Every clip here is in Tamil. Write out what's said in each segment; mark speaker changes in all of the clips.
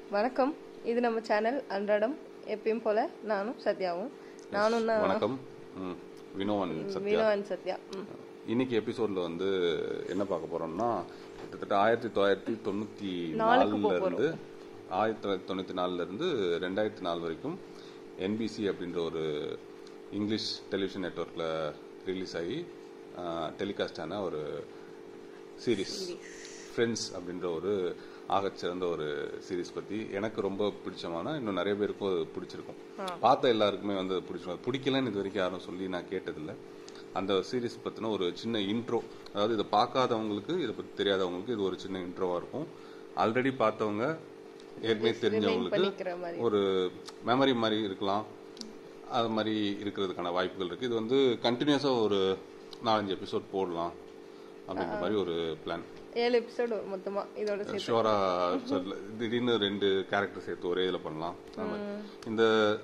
Speaker 1: வணக்கம் இது நம்ம சேனல் அன்றாடம் எப்பயும் போல நானும் சத்யாவும் நானும் தான்
Speaker 2: வணக்கம் ம், வினோவன் சத்யா
Speaker 1: வினோவன் சத்யா ம்.
Speaker 2: இன்னைக்கு எபிசோட்ல வந்து என்ன பார்க்க போறோம்னா கிட்டத்தட்ட ஆயிரத்தி தொள்ளாயிரத்தி தொண்ணூத்தி
Speaker 1: நாலுக்கு
Speaker 2: நாலுல
Speaker 1: போக
Speaker 2: இருந்து ஆயிரத்தி தொள்ளாயிரத்தி தொண்ணூத்தி நாலுல இருந்து ரெண்டாயிரத்தி நாலு வரைக்கும் என்பிசி அப்படின்ற ஒரு இங்கிலீஷ் டெலிவிஷன் நெட்வொர்க்ல ரிலீஸ் ஆகி டெலிகாஸ்ட் ஆன ஒரு சீரிஸ் ஃப்ரெண்ட்ஸ் அப்படின்ற ஒரு ஆகச்சிறந்த ஒரு சீரிஸ் பத்தி எனக்கு ரொம்ப பிடிச்சமான இன்னும் நிறைய பேருக்கும் அது பிடிச்சிருக்கும் பார்த்த எல்லாருக்குமே வந்து அது பிடிச்சிருக்கும் அது பிடிக்கலன்னு இது வரைக்கும் யாரும் சொல்லி நான் கேட்டதில்லை அந்த சீரிஸ் பத்தின ஒரு சின்ன இன்ட்ரோ அதாவது இதை பார்க்காதவங்களுக்கு இதை பத்தி தெரியாதவங்களுக்கு இது ஒரு சின்ன இன்ட்ரோவா இருக்கும் ஆல்ரெடி பார்த்தவங்க ஏற்கனவே தெரிஞ்சவங்களுக்கு
Speaker 1: பண்ணிக்கிற மாதிரி
Speaker 2: ஒரு மெமரி மாதிரி இருக்கலாம் அது மாதிரி இருக்கிறதுக்கான வாய்ப்புகள் இருக்கு இது வந்து கண்டினியூஸா ஒரு நாலஞ்சு எபிசோட் போடலாம் அப்படின்ற மாதிரி ஒரு பிளான்
Speaker 1: ஏழு எபிசோடு மொத்தமா இதோட சேர்த்து
Speaker 2: ஷோரா சொல்ல திடீர்னு ரெண்டு கேரக்டர் சேர்த்து ஒரே இதுல பண்ணலாம் அந்த மாதிரி. இந்த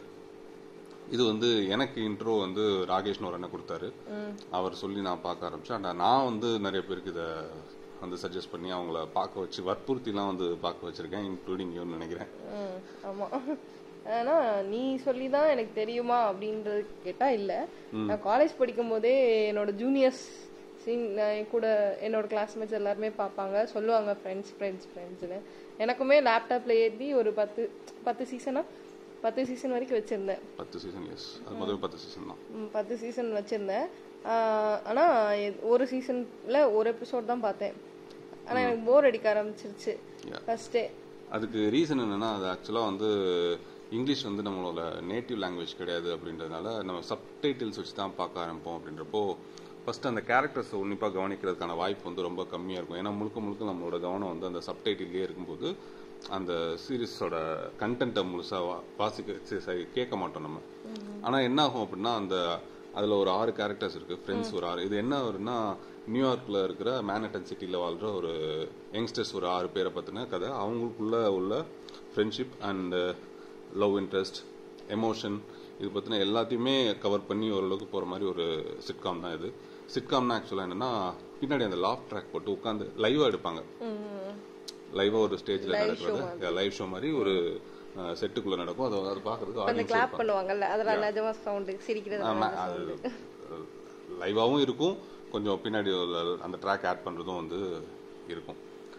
Speaker 2: இது வந்து எனக்கு இன்ட்ரோ வந்து ராகேஷ்னு ஒரு அண்ணன் கொடுத்தாரு அவர் சொல்லி நான் பார்க்க ஆரம்பிச்சேன் ஆனா நான் வந்து நிறைய பேருக்கு இதை வந்து சஜஸ்ட் பண்ணி அவங்கள பார்க்க வச்சு வற்புறுத்திலாம் வந்து பார்க்க வச்சிருக்கேன் இன்க்ளூடிங் யூன்னு நினைக்கிறேன்
Speaker 1: ம், ஆமா ஆனா நீ சொல்லி தான் எனக்கு தெரியுமா அப்படின்றது கேட்டா இல்ல நான் காலேஜ் படிக்கும் போதே என்னோட ஜூனியர்ஸ் என் கூட என்னோட கிளாஸ்மேட்ஸ் எல்லாருமே பார்ப்பாங்க சொல்லுவாங்க ஃப்ரெண்ட்ஸ் ஃப்ரெண்ட்ஸ் ஃப்ரெண்ட்ஸ்னு எனக்குமே லேப்டாப்ல ஏற்றி ஒரு பத்து பத்து சீசனா பத்து சீசன் வரைக்கும் வச்சிருந்தேன்
Speaker 2: பத்து சீசன் எஸ் அது முதல் பத்து சீசன் தான்
Speaker 1: ம், பத்து சீசன் வச்சிருந்தேன் ஆஹ் ஆனா எ- ஒரு சீசன்ல ஒரு எபிசோட் தான் பார்த்தேன் ஆனா எனக்கு போர் அடிக்க ஆரம்பிச்சிருச்சு
Speaker 2: Yeah.
Speaker 1: ஃபர்ஸ்டே
Speaker 2: அதுக்கு ரீசன் என்னன்னா அது ஆக்சுவலாக வந்து இங்கிலீஷ் வந்து நம்மளோட நேட்டிவ் லாங்குவேஜ் கிடையாது அப்படின்றதுனால நம்ம சப்டைட்டில்ஸ் வச்சு தான் பார்க்க ஆரம்பிப்போம் அப்படின்றப்போ ஃபர்ஸ்ட் அந்த கேரக்டர்ஸ் உன்னிப்பாக கவனிக்கிறதுக்கான வாய்ப்பு வந்து ரொம்ப கம்மியாக இருக்கும் ஏன்னா முழுக்க முழுக்க நம்மளோட கவனம் வந்து அந்த சப்டைட்டிலே இருக்கும்போது அந்த சீரிஸோட கண்டென்ட்டை முழுசா வா- வாசிக்க சி- சரி, கேட்க மாட்டோம் நம்ம ஆனா என்ன ஆகும் அப்படின்னா அந்த அதுல ஒரு ஆறு கேரக்டர்ஸ் இருக்கு ஃப்ரெண்ட்ஸ் ஒரு ஆறு இது என்ன வரும்னா நியூயார்க்ல இருக்கிற மேனட்டன் சிட்டில வாழ்ற ஒரு யங்ஸ்டர்ஸ் ஒரு ஆறு பேரை பத்தின கதை அவங்களுக்குள்ள உள்ள friendship and love interest emotion இது பத்தின எல்லாத்தையுமே கவர் பண்ணி ஓரளவுக்கு போற மாதிரி ஒரு சிட்காம் தான் இது சிட்காம்னா ஆக்சுவலா என்னன்னா பின்னாடி அந்த லாஃப் ட்ராக் போட்டு உட்காந்து லைவா எடுப்பாங்க லைவா ஒரு ஸ்டேஜ்ல நடக்கிறது லைவ் ஷோ மாதிரி ஒரு செட்டுக்குள்ள நடக்கும் அது அது பாக்குறதுக்கு
Speaker 1: அந்த
Speaker 2: ஆடியன்ஸ்
Speaker 1: கிளாப் பண்ணுவாங்கல்ல அதெல்லாம் நிஜமா சவுண்டு சிரிக்கிறது
Speaker 2: ஆமா அது லைவாவும் இருக்கும் கொஞ்சம் பின்னாடி உள்ள அந்த ட்ராக் ஆட் பண்றதும் வந்து இருக்கும்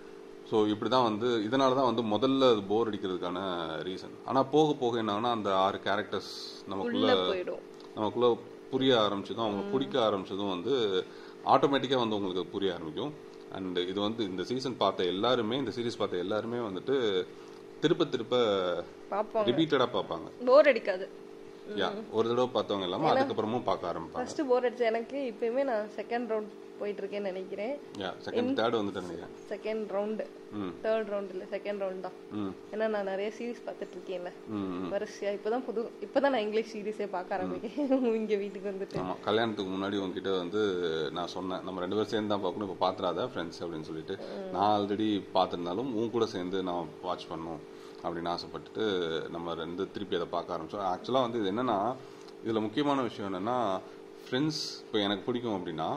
Speaker 2: ஸோ இப்படிதான் வந்து இதனால தான் வந்து முதல்ல அது போர் அடிக்கிறதுக்கான ரீசன் ஆனா போக போக என்னாங்கன்னா அந்த ஆறு கேரக்டர்ஸ் நமக்குள்ள
Speaker 1: உள்ள போயிடும்
Speaker 2: நமக்குள்ள புரிய ஆரம்பிச்சதும் அவங்க பிடிக்க ஆரம்பிச்சதும் வந்து ஆட்டோமேட்டிக்கா வந்து உங்களுக்கு அது புரிய ஆரம்பிக்கும் அண்ட் இது வந்து இந்த சீசன் பார்த்த எல்லாருமே இந்த சீரிஸ் பார்த்த எல்லாருமே வந்துட்டு திருப்ப திருப்ப
Speaker 1: பார்ப்போம்
Speaker 2: ரிப்பீட்டடா பார்ப்பாங்க
Speaker 1: போர் அடிக்காது
Speaker 2: யா ஒரு தடவை பார்த்தவங்க இல்லாம அதுக்கப்புறமும் பார்க்க ஆரம்பிப்பாங்க
Speaker 1: ஃபர்ஸ்ட் போர் அடிச்சு எனக்கு இப்பயுமே நான் செகண்ட் ரவுண்ட் போயிட்டு இருக்கேன்னு நினைக்கிறேன்
Speaker 2: யா செகண்ட் தேர்ட் வந்துட்டேன் நினைக்கிறேன்
Speaker 1: செகண்ட் ரவுண்டு
Speaker 2: ம்.
Speaker 1: தேர்ட் ரவுண்ட் இல்ல செகண்ட் ரவுண்ட் தான்
Speaker 2: ம்
Speaker 1: ஏன்னா நான் நிறைய சீரிஸ் பார்த்துட்டு இருக்கேன்ல
Speaker 2: ம், ம்.
Speaker 1: வரிசையா இப்பதான் புது இப்பதான் நான் இங்கிலீஷ் சீரிஸே பார்க்க ஆரம்பிக்கிறேன் இங்க வீட்டுக்கு வந்துட்டு
Speaker 2: ஆமா கல்யாணத்துக்கு முன்னாடி உங்ககிட்ட வந்து நான் சொன்னேன் நம்ம ரெண்டு பேரும் சேர்ந்து தான் பார்க்கணும் இப்போ பாத்துறாத ஃப்ரெண்ட்ஸ் அப்படின்னு சொல்லிட்டு நான் ஆல்ரெடி பார்த்திருந்தாலும் உன் கூட சேர்ந்து நான் வாட்ச் பண்ணணும் அப்படின்னு ஆசைப்பட்டுட்டு நம்ம ரெண்டு திருப்பி அதை பார்க்க ஆரம்பிச்சோம் ஆக்சுவலா வந்து இது என்னன்னா இதுல முக்கியமான விஷயம் என்னன்னா ஃப்ரெண்ட்ஸ் இப்போ எனக்கு பிடிக்கும் அப்படின்னா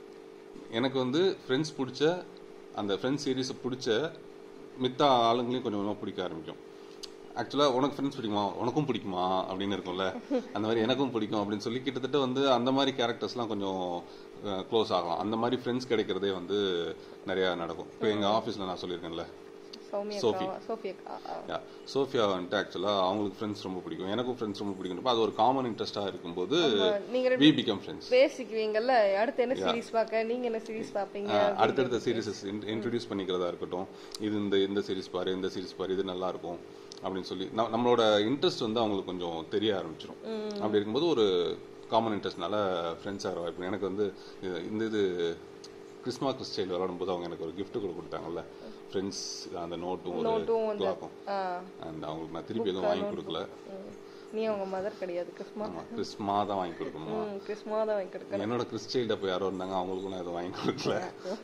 Speaker 2: எனக்கு வந்து ஃப்ரெண்ட்ஸ் பிடிச்ச அந்த ஃப்ரெண்ட்ஸ் சீரீஸை பிடிச்ச மித்த ஆளுங்களையும் கொஞ்சம் கொஞ்சமாக பிடிக்க ஆரம்பிக்கும் ஆக்சுவலாக உனக்கு ஃப்ரெண்ட்ஸ் பிடிக்குமா உனக்கும் பிடிக்குமா அப்படின்னு இருக்கும்ல அந்த மாதிரி எனக்கும் பிடிக்கும் அப்படின்னு சொல்லி கிட்டத்தட்ட வந்து அந்த மாதிரி கேரக்டர்ஸ்லாம் கொஞ்சம் க்ளோஸ் ஆகலாம் அந்த மாதிரி ஃப்ரெண்ட்ஸ் கிடைக்கிறதே வந்து நிறையா நடக்கும் இப்போ எங்கள் ஆஃபீஸில் நான் சொல்லியிருக்கேன்ல
Speaker 1: சௌமியா
Speaker 2: சோஃபி.
Speaker 1: அக்காவா? சோஃபி அக்கா ஆ.
Speaker 2: யா சோஃபியா வந்துட்டு ஆக்சுவலாக அவங்களுக்கு ஃப்ரெண்ட்ஸ் ரொம்ப பிடிக்கும் எனக்கும் ஃப்ரெண்ட்ஸ் ரொம்ப பிடிக்கும் அது ஒரு காமன் இன்ட்ரெஸ்டாக இருக்கும்போது
Speaker 1: நீங்க ரெண்டு
Speaker 2: வி பிகம் ஃப்ரெண்ட்ஸ்
Speaker 1: பேசிக்குவீங்கல்ல அடுத்து என்ன சீரிஸ் பார்க்க நீங்க என்ன சீரிஸ் பாப்பீங்க
Speaker 2: அடுத்தடுத்த சீரிஸஸ் இன்ட்ரடியூஸ் பண்ணிக்கிறதா இருக்கட்டும் இது இந்த இந்த சீரிஸ் பாரு இந்த சீரிஸ் பாரு இது நல்லா இருக்கும் அப்படின்னு சொல்லி நம்- நம்மளோட இன்ட்ரெஸ்ட் வந்து அவங்களுக்கு கொஞ்சம் தெரிய ஆரம்பிச்சிடும் அப்படி இருக்கும்போது ஒரு காமன் இன்ட்ரெஸ்ட்னால ஃப்ரெண்ட்ஸ் ஆகிற வாய்ப்பு எனக்கு வந்து இது- இந்த இது கிறிஸ்மா கிறிஸ்டைல் விளையாடும் போது அவங்க எனக்கு ஒரு gift கூட கொடுத்தாங்கல்ல ஃப்ரெண்ட்ஸ் அந்த நோட்டும் ஒரு
Speaker 1: நோட்டும் வந்து
Speaker 2: கிளாக்கும்
Speaker 1: ஆ.
Speaker 2: அண்ட் அவங்களுக்கு நான் திருப்பி எதுவும் வாங்கி கொடுக்கல
Speaker 1: ம். நீ அவங்க மதர் கிடையாது கிறிஸ்மா
Speaker 2: ஆமா கிறிஸ்மா தான் வாங்கி கொடுக்கணுமா
Speaker 1: ம் கிறிஸ்மா தான் வாங்கி கொடுக்கணும்
Speaker 2: என்னோட கிறிஸ்டைல்ட போய் யாரோ இருந்தாங்க அவங்களுக்கும் நான் எதுவும் வாங்கி கொடுக்கல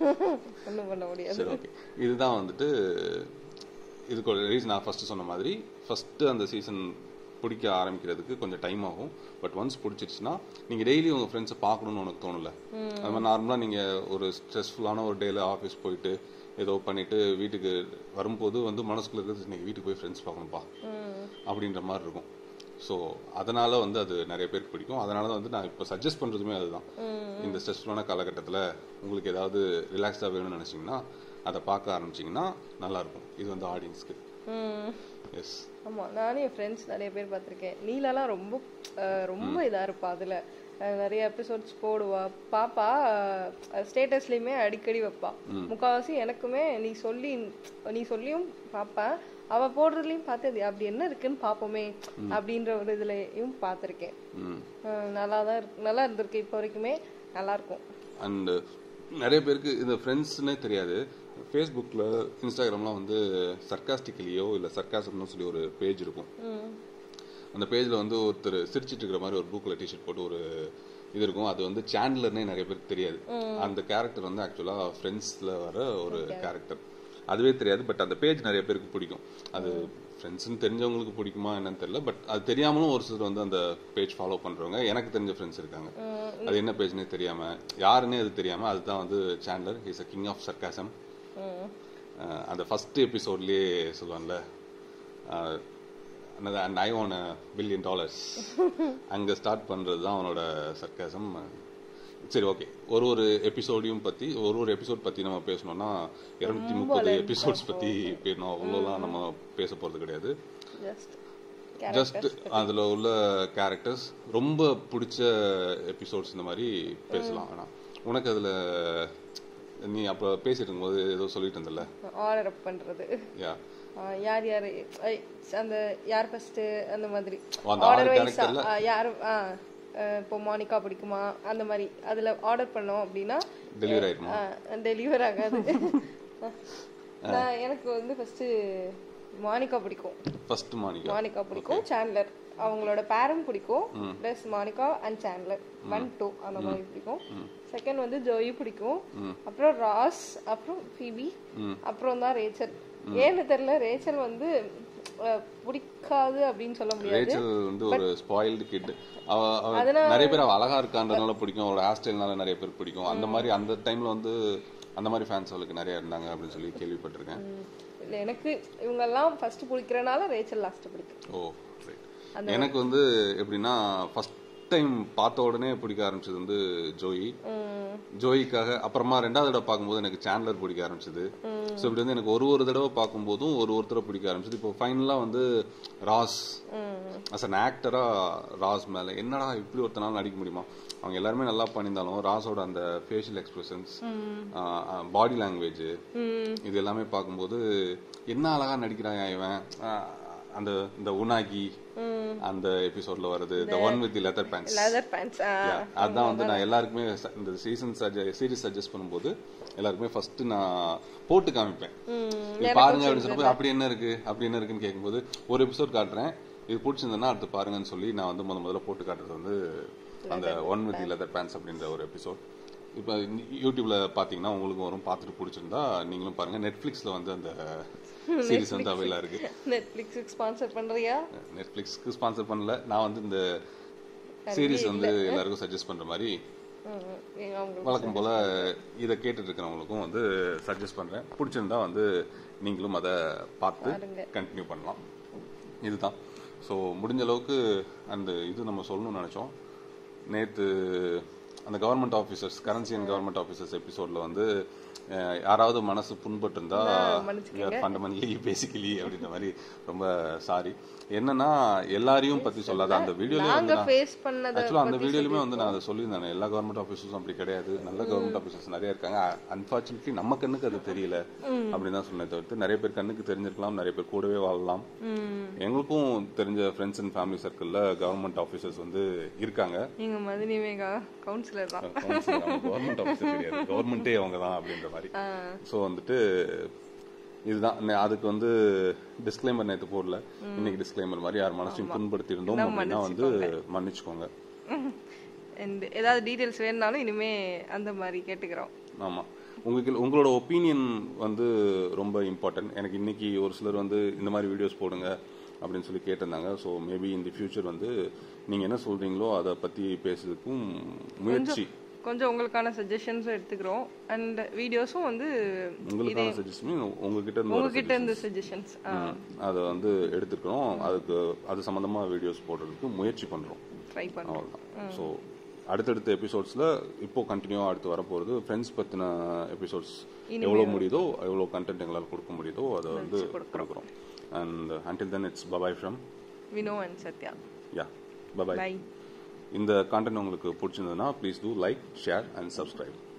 Speaker 1: ஒண்ணும் பண்ண முடியாது
Speaker 2: சரி ஓகே இதுதான் வந்துட்டு இதுக்கு ஒரு ரீசன் நான் ஃபர்ஸ்ட் சொன்ன மாதிரி ஃபர்ஸ்ட் அந்த சீசன் பிடிக்க ஆரம்பிக்கிறதுக்கு கொஞ்சம் டைம் ஆகும் பட் ஒன்ஸ் பிடிச்சிருச்சுன்னா நீங்க டெய்லி உங்க ஃப்ரெண்ட்ஸை பார்க்கணும்னு உனக்கு தோணல அது மாதிரி நார்மலா நீங்க ஒரு ஸ்ட்ரெஸ்ஃபுல்லான ஒரு டேல ஆஃபீஸ் போயிட்டு ஏதோ பண்ணிட்டு வீட்டுக்கு வரும்போது வந்து மனசுக்குள்ள இருக்கிறது இன்னைக்கு வீட்டுக்கு போய் ஃப்ரெண்ட்ஸ் பார்க்கணும்ப்பா அப்படின்ற மாதிரி இருக்கும் ஸோ அதனால வந்து அது நிறைய பேருக்கு பிடிக்கும் அதனால தான் வந்து நான் இப்போ சஜஸ்ட் பண்றதுமே அதுதான் இந்த ஸ்ட்ரெஸ்ஃபுல்லான காலகட்டத்தில் உங்களுக்கு ஏதாவது ரிலாக்ஸ்டாக வேணும்னு நினைச்சீங்கன்னா அதை பார்க்க ஆரம்பிச்சீங்கன்னா நல்லா இருக்கும் இது வந்து ஆடியன்ஸ்க்கு
Speaker 1: ம்
Speaker 2: எஸ்
Speaker 1: ஆமா நானும் என் ஃப்ரெண்ட்ஸ் நிறைய பேர் பார்த்திருக்கேன் நீலாலாம் ரொம்ப அஹ், ரொம்ப இதா இருப்பா அதுல அஹ், நிறைய எபிசோட்ஸ் போடுவா பாப்பா ஸ்டேட்டஸ்லயுமே அடிக்கடி வைப்பா முக்காவாசி எனக்குமே நீ சொல்லி நீ சொல்லியும் பாப்பேன் அவ போடுறதுலயும் பார்த்து அது அப்படி என்ன இருக்குன்னு பாப்போமே அப்படின்ற ஒரு இதுலயும் பார்த்திருக்கேன்
Speaker 2: ம்
Speaker 1: நல்லா தான் இருக்கு நல்லா இருந்திருக்கு இப்போ வரைக்குமே நல்லா இருக்கும்
Speaker 2: அண்ட் நிறைய பேருக்கு இந்த ஃப்ரெண்ட்ஸ்னே தெரியாது ஃபேஸ்புக்கில் இன்ஸ்டாகிராம்லாம் வந்து சர்க்காஸ்டிக்கலியோ இல்லை சர்க்காசம்னு சொல்லி ஒரு பேஜ் இருக்கும்
Speaker 1: ம்
Speaker 2: அந்த பேஜில் வந்து ஒருத்தர் சிரிச்சிட்டு இருக்கிற மாதிரி ஒரு ப்ளூ கலர் டிஷர்ட் போட்டு ஒரு இது இருக்கும் அது வந்து சாண்ட்லர்னே நிறைய பேருக்கு தெரியாது அந்த கேரக்டர் வந்து ஆக்சுவலாக ஃப்ரெண்ட்ஸில் வர ஒரு கேரக்டர் அதுவே தெரியாது பட் அந்த பேஜ் நிறைய பேருக்கு பிடிக்கும் அது ஃப்ரெண்ட்ஸ்னு தெரிஞ்சவங்களுக்கு பிடிக்குமா என்னன்னு தெரியல பட் அது தெரியாமலும் ஒரு சிலர் வந்து அந்த பேஜ் ஃபாலோ பண்றவங்க எனக்கு தெரிஞ்ச ஃப்ரெண்ட்ஸ் இருக்காங்க அது என்ன பேஜ்னே தெரியாம யாருன்னே அது தெரியாம அதுதான் வந்து Chandler is a king of sarcasm
Speaker 1: ம்
Speaker 2: அந்த ஃபர்ஸ்ட் எபிசோட்லயே சொல்லுவான்ல and I one billion dollars அங்க ஸ்டார்ட் பண்றது தான் அவனோட சர்க்காசம் சரி ஓகே ஒரு ஒரு எபிசோடையும் பத்தி ஒரு ஒரு எபிசோட் பத்தி நம்ம பேசணும்னா இருநூத்தி முப்பது எபிசோட்ஸ் பத்தி பேசணும் அவ்வளோலாம் நம்ம பேச போறது கிடையாது
Speaker 1: ஜஸ்ட்
Speaker 2: ஜஸ்ட் அதுல உள்ள கேரக்டர்ஸ் ரொம்ப பிடிச்ச எபிசோட்ஸ் இந்த மாதிரி பேசலாம் ஆனா உனக்கு அதுல நீ அப்ப பேசிட்டு இருக்கும்போது ஏதோ சொல்லிட்டு இருந்தல
Speaker 1: ஆர்டர் அப் பண்றது
Speaker 2: யா
Speaker 1: ஆஹ் யார் யார் ஐ, அந்த யார் ஃபர்ஸ்ட் அந்த மாதிரி
Speaker 2: ஓ, அந்த ஆறு
Speaker 1: ஆர்டர் வைஸ்
Speaker 2: characterல?
Speaker 1: யார் ஆ, அஹ் இப்போ மானிகா பிடிக்குமா அந்த மாதிரி அதுல ஆர்டர் பண்ணோம் அப்படின்னா
Speaker 2: டெலிவரி ஆயிருமா
Speaker 1: டெலிவர் ஆகாது நான் எனக்கு வந்து ஃபர்ஸ்ட் மானிகா பிடிக்கும்
Speaker 2: ஃபர்ஸ்ட் மாணிக்கா
Speaker 1: மானிகா பிடிக்கும் சாண்ட்லர் அவங்களோட பேரும் பிடிக்கும் plus Monica and Chandler one two அந்த மாதிரி பிடிக்கும் செகண்ட் வந்து ஜோயி பிடிக்கும் அப்புறம் ராஸ் அப்புறம் ஃபிபி அப்புறம் தான் ரேச்சல் ஏன்னு தெரியல ரேச்சல் வந்து அஹ், பிடிக்காது அப்படின்னு சொல்ல முடியாது
Speaker 2: ரேச்சல் வந்து ஒரு ஸ்பாயில்டு கிட் அவ அவ நிறைய பேர் அவ அழகா இருக்கான்றனால பிடிக்கும் அவளோட ஹேர் ஸ்டைல்னால நிறைய பேர் பிடிக்கும் அந்த மாதிரி அந்த டைம்ல வந்து அந்த மாதிரி ஃபேன்ஸ் அவளுக்கு நிறைய இருந்தாங்க அப்படின்னு சொல்லி கேள்விப்பட்டிருக்கேன்
Speaker 1: ம். இல்ல எனக்கு இவங்கெல்லாம் ஃபர்ஸ்ட் பிடிக்கிறனால ரேச்சல் லாஸ்ட் பிடிக்கும்
Speaker 2: ஓ right. எனக்கு வந்து எப்படின்னா ஃபர்ஸ்ட் டைம் பார்த்த உடனே பிடிக்க ஆரம்பிச்சது வந்து ஜோயி
Speaker 1: ம்,
Speaker 2: ஜோயிக்காக அப்புறமா ரெண்டாவது தடவை பார்க்கும்போது எனக்கு சாண்ட்லர் பிடிக்க ஆரம்பிச்சது ஸோ இப்படி வந்து எனக்கு ஒரு ஒரு தடவை பார்க்கும்போதும் ஒரு ஒருத்தரை பிடிக்க ஆரம்பிச்சது இப்போ ஃபைனலாக வந்து ராஸ்
Speaker 1: ம்,
Speaker 2: அஸ் அன் ஆக்டரா ராஸ் மேல என்னடா இப்படி ஒருத்தனால நடிக்க முடியுமா அவங்க எல்லாருமே நல்லா பண்ணியிருந்தாலும் ராஸோட அந்த ஃபேஷியல் எக்ஸ்பிரஷன்ஸ் பாடி லாங்குவேஜ்
Speaker 1: ம்,
Speaker 2: இது எல்லாமே பார்க்கும்போது என்ன அழகா நடிக்கிறான் இவன் ஆஹ் அந்த இந்த உனாகி
Speaker 1: ம்.
Speaker 2: அந்த எபிசோட்ல வருது the one with the leather pants
Speaker 1: leather pants ஆ,
Speaker 2: அதான் வந்து நான் எல்லாருக்குமே ச- இந்த சீசன் சீரிஸ் சஜஸ்ட் பண்ணும்போது எல்லாருக்குமே ஃபர்ஸ்ட் நான் போட்டு காமிப்பேன்
Speaker 1: ம்,
Speaker 2: இது பாருங்க அப்படின்னு சொல்லும்போது அப்படி என்ன இருக்கு அப்படி என்ன இருக்குன்னு கேட்கும்போது ஒரு எபிசோட் காட்டுறேன் இது பிடிச்சிருந்ததுன்னா அடுத்து பாருங்கன்னு சொல்லி நான் வந்து முத முதல்ல போட்டு காட்டுறது வந்து அந்த ஒன் வித் லெதர் பேண்ட்ஸ் அப்படின்ற ஒரு எபிசோட் இப்போ யூடியூப்ல பாத்தீங்கன்னா உங்களுக்கும் வரும் பார்த்துட்டு பிடிச்சிருந்தா நீங்களும் பாருங்க நெட்ஃபிளிக்ஸ்ல வந்து அந்த சீரிஸ் வந்து அவைலா இருக்கு
Speaker 1: நெட்ஃபிளிக்ஸுக்கு ஸ்பான்சர் பண்றியா
Speaker 2: நெட்ஃபிளிக்ஸ்க்கு ஸ்பான்சர் பண்ணல நான் வந்து இந்த சீரிஸ் வந்து எல்லாருக்கும் சஜஸ்ட் பண்ற மாதிரி
Speaker 1: ம், ம். எங்க அவங்களுக்கு
Speaker 2: வழக்கம் போல இதை கேட்டுட்டு இருக்கிறவங்களுக்கும் வந்து சஜஸ்ட் பண்றேன் பிடிச்சிருந்தா வந்து நீங்களும் அதை பார்த்து
Speaker 1: பாருங்க.
Speaker 2: கண்டினியூ பண்ணலாம் இதுதான் ஸோ முடிஞ்ச அளவுக்கு அந்த இது நம்ம சொல்லணும்னு நினைச்சோம் நேத்து அந்த government officers currency and government officers எபிசோட்ல வந்து அஹ், யாராவது மனசு புண்பட்டு இருந்தா ஃபண்டமெண்டலி பேசிக்கலி அப்படின்ற மாதிரி ரொம்ப சாரி என்னன்னா எல்லாரையும் பத்தி சொல்லாத அந்த வீடியோலயே வந்து
Speaker 1: நாங்க
Speaker 2: நான்
Speaker 1: ஃபேஸ் பண்ணத
Speaker 2: ஆக்சுவலா அந்த வீடியோலயுமே வந்து நான் அதை சொல்லியிருந்தேன் எல்லா கவர்மெண்ட் ஆஃபீஸர்ஸும் அப்படி கிடையாது நல்ல கவர்மெண்ட் ஆஃபீஸர்ஸ் நிறைய இருக்காங்க அன்பார்ச்சுனேட்லி நம்ம கண்ணுக்கு அது தெரியல அப்படின்னு தான் சொன்னேன் தவிர்த்து நிறைய பேர் கண்ணுக்கு தெரிஞ்சிருக்கலாம் நிறைய பேர் கூடவே வாழலாம் எங்களுக்கும் தெரிஞ்ச ஃப்ரெண்ட்ஸ் அண்ட் ஃபேமிலி சர்க்கிள்ல கவர்மெண்ட் ஆஃபீஸர்ஸ் வந்து இருக்காங்க
Speaker 1: எங்க மதினி மேகா கவுன்சிலர் தான்
Speaker 2: கவர்மெண்ட் ஆஃபீஸர் கிடையாது கவர்மெண்ட்டே அவங்க தான் அப்படின்ற மாதிரி
Speaker 1: ஆ,
Speaker 2: ஸோ வந்துட்டு இதுதான் நே- அதுக்கு வந்து டிஸ்க்ளைமர் நேத்து போடல இன்னைக்கு டிஸ்க்ளைமர் மாதிரி யார் மனசையும் புண்படுத்தி இருந்தோம் அப்படின்னா வந்து மன்னிச்சுக்கோங்க
Speaker 1: and ஏதாவது டீடைல்ஸ் வேணும்னாலும் இனிமே அந்த மாதிரி கேட்டுக்கிறோம்
Speaker 2: ஆமா உங்களுக்கு உங்களோட ஒப்பீனியன் வந்து ரொம்ப இம்பார்ட்டன்ட் எனக்கு இன்னைக்கு ஒரு சிலர் வந்து இந்த மாதிரி வீடியோஸ் போடுங்க அப்படின்னு சொல்லி கேட்டிருந்தாங்க so maybe in the future வந்து நீங்க என்ன சொல்றீங்களோ அதை பத்தி பேசுறதுக்கும் முயற்சி
Speaker 1: கொஞ்சம் உங்களுக்கான சஜஷன்ஸும் எடுத்துக்கிறோம் அண்ட் வீடியோஸும் வந்து
Speaker 2: உங்களுக்கான சஜஷன் உங்ககிட்ட இருந்து வர
Speaker 1: உங்ககிட்ட இருந்து சஜஷன்ஸ்
Speaker 2: ம், அதை வந்து எடுத்துக்கிறோம் அதுக்கு அது சம்பந்தமா வீடியோஸ் போடுறதுக்கு முயற்சி பண்றோம்
Speaker 1: ட்ரை பண்ணுறோம்
Speaker 2: அவ்வளவுதான் ஸோ அடுத்தடுத்த எபிசோட்ஸ்ல இப்போ கண்டினியூவா அடுத்து வரப்போறது ஃப்ரெண்ட்ஸ் பத்தின எபிசோட்ஸ் எவ்வளவு முடியுதோ எவ்வளவு கண்டென்ட் எங்களால் கொடுக்க முடியுதோ அதை வந்து கொடுக்குறோம் and until then it's bye bye from
Speaker 1: Vino and Sathya
Speaker 2: yeah bye bye
Speaker 1: bye
Speaker 2: இந்த கான்டென்ட் உங்களுக்கு பிடிச்சிருந்ததுன்னா please do like share and subscribe